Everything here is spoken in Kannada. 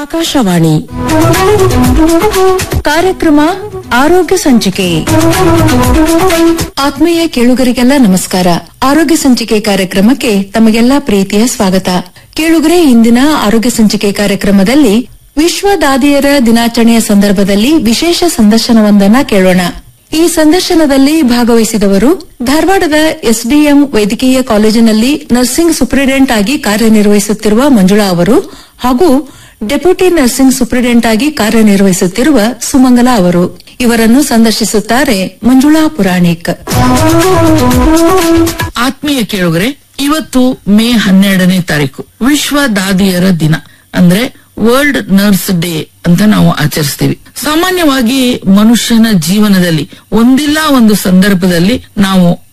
ಆಕಾಶವಾಣಿ ಕಾರ್ಯಕ್ರಮ ಆರೋಗ್ಯ ಸಂಚಿಕೆ ಆತ್ಮೀಯ ಕೇಳುಗರಿಗೆಲ್ಲ ನಮಸ್ಕಾರ ಆರೋಗ್ಯ ಸಂಚಿಕೆ ಕಾರ್ಯಕ್ರಮಕ್ಕೆ ತಮಗೆಲ್ಲ ಪ್ರೀತಿಯ ಸ್ವಾಗತ ಕೇಳುಗರೆ ಇಂದಿನ ಆರೋಗ್ಯ ಸಂಚಿಕೆ ಕಾರ್ಯಕ್ರಮದಲ್ಲಿ ವಿಶ್ವ ದಾದಿಯರ ದಿನಾಚರಣೆಯ ಸಂದರ್ಭದಲ್ಲಿ ವಿಶೇಷ ಸಂದರ್ಶನವೊಂದನ್ನ ಕೇಳೋಣ ಈ ಸಂದರ್ಶನದಲ್ಲಿ ಭಾಗವಹಿಸಿದವರು ಧಾರವಾಡದ ಎಸ್ಡಿಎಂ ವೈದ್ಯಕೀಯ ಕಾಲೇಜಿನಲ್ಲಿ ನರ್ಸಿಂಗ್ ಸೂಪರಿಂಟೆಂಡೆಂಟ್ ಆಗಿ ಕಾರ್ಯನಿರ್ವಹಿಸುತ್ತಿರುವ ಮಂಜುಳಾ ಅವರು ಹಾಗೂ ಡೆಪ್ಯೂಟಿ ನರ್ಸಿಂಗ್ ಸೂಪರಿಂಟೆಂಡೆಂಟ್ ಆಗಿ ಕಾರ್ಯನಿರ್ವಹಿಸುತ್ತಿರುವ ಸುಮಂಗಲಾ ಅವರು ಇವರನ್ನು ಸಂದರ್ಶಿಸುತ್ತಾರೆ ಮಂಜುಳಾ ಪುರಾಣಿಕ್ ಆತ್ಮೀಯ ಕೇಳುಗರೆ ಇವತ್ತು ಮೇ ಹನ್ನೆರಡನೇ ತಾರೀಕು ವಿಶ್ವ ದಾದಿಯರ ದಿನ ಅಂದ್ರೆ ವರ್ಲ್ಡ್ ನರ್ಸ್ ಡೇ ಅಂತ ನಾವು ಆಚರಿಸ್ತೀವಿ ಸಾಮಾನ್ಯವಾಗಿ ಮನುಷ್ಯನ ಜೀವನದಲ್ಲಿ ಒಂದಿಲ್ಲ ಒಂದು ಸಂದರ್ಭದಲ್ಲಿ ನಾವು